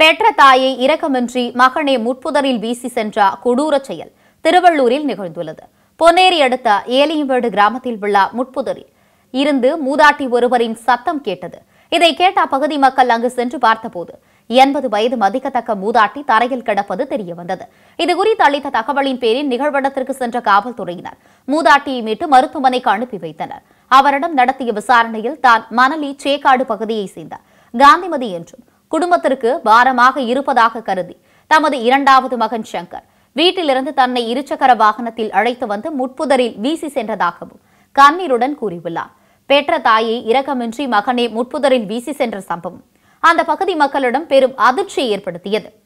பெற்ற தாயை இரக்கமின்றி மகனை முட்புதரில் வீசி சென்ற கொடூர செயல் திருவள்ளூரில் நிகழ்ந்துள்ளது பொன்னேரி அடுத்த ஏலியம்பேடு கிராமத்தில் உள்ள முட்புதரில் இருந்து மூதாட்டி ஒருவரின் சத்தம் கேட்டது இதை கேட்ட அப்பகுதி மக்கள் அங்கு சென்று பார்த்தபோது எண்பது வயது மதிக்கத்தக்க மூதாட்டி தரையில் கிடப்பது தெரிய வந்தது இதுகுறித்து அளித்த தகவலின் பேரில் நிகழ்விடத்திற்கு சென்ற காவல்துறையினர் மூதாட்டியை மீட்டு மருத்துவமனைக்கு அனுப்பி வைத்தனர் அவரிடம் நடத்திய விசாரணையில் தான் மணலி சேக்காடு பகுதியைச் சேர்ந்த காந்திமதி என்றும் குடும்பத்திற்கு பாரமாக இருப்பதாக கருதி தமது இரண்டாவது மகன் சங்கர் வீட்டிலிருந்து தன்னை இருசக்கர வாகனத்தில் அழைத்து வந்து முட்புதரில் வீசி சென்றதாகவும் கண்ணீருடன் கூறியுள்ளார் பெற்ற தாயை இரக்கமின்றி மகனை முட்புதரில் வீசி சென்ற சம்பவம் அந்த பகுதி மக்களிடம் பெரும் அதிர்ச்சியை ஏற்படுத்தியது